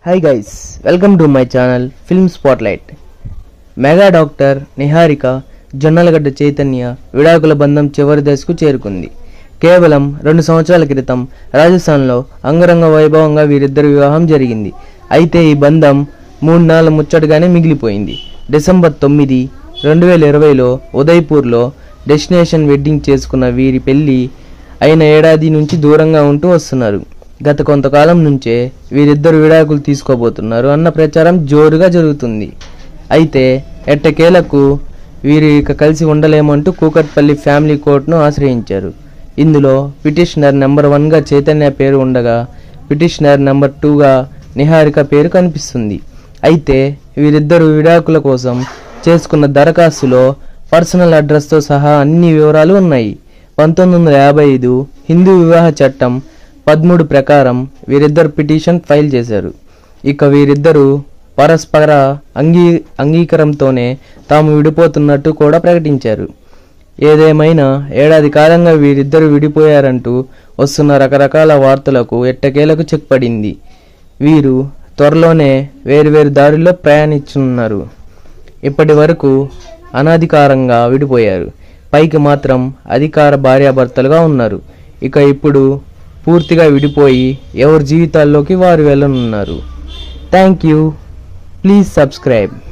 hi guys welcome to my channel film spotlight mega daughter Niharika Jonnalagadda Chaitanya విడాకుల బంధం చివరి దశకు చేరుకుంది కేవలం రెండు సంవత్సరాల క్రితం రాజస్థాన్లో అంగరంగ వైభవంగా వీరిద్దరి వివాహం జరిగింది అయితే ఈ బంధం మూడు నెలల ముచ్చటగానే మిగిలిపోయింది డిసెంబర్ తొమ్మిది రెండు వేల ఇరవైలో ఉదయ్పూర్లో డెస్టినేషన్ వెడ్డింగ్ చేసుకున్న వీరి పెళ్లి అయిన ఏడాది నుంచి దూరంగా ఉంటూ వస్తున్నారు గత కొంతకాలం నుంచే వీరిద్దరు విడాకులు తీసుకోబోతున్నారు అన్న ప్రచారం జోరుగా జరుగుతుంది అయితే ఎట్టకేలకు వీరు ఇక కలిసి ఉండలేమంటూ కూకట్పల్లి ఫ్యామిలీ కోర్టును ఆశ్రయించారు ఇందులో పిటిషనర్ నెంబర్ వన్గా చైతన్య పేరు ఉండగా పిటిషనర్ నెంబర్ టూగా నిహారిక పేరు కనిపిస్తుంది అయితే వీరిద్దరు విడాకుల కోసం చేసుకున్న దరఖాస్తులో పర్సనల్ అడ్రస్తో సహా అన్ని వివరాలు ఉన్నాయి పంతొమ్మిది వందల యాభై ఐదు హిందూ వివాహ చట్టం పదమూడు ప్రకారం వీరిద్దరు పిటిషన్ ఫైల్ చేశారు ఇక వీరిద్దరూ పరస్పర అంగీ అంగీకారంతోనే తాము విడిపోతున్నట్టు కూడా ప్రకటించారు ఏదేమైనా ఏడాది కాలంగా వీరిద్దరు విడిపోయారంటూ వస్తున్న రకరకాల వార్తలకు ఎట్టకేలకు చెక్ పడింది వీరు త్వరలోనే వేరువేరు దారుల్లో ప్రయాణించనున్నారు ఇప్పటి వరకు అనధికారంగా విడిపోయారు పైకి మాత్రం అధికార భార్యాభర్తలుగా ఉన్నారు ఇక ఇప్పుడు పూర్తిగా విడిపోయి ఎవరి జీవితాల్లోకి వారు వెళ్ళనున్నారు థ్యాంక్ యూ ప్లీజ్ సబ్స్క్రైబ్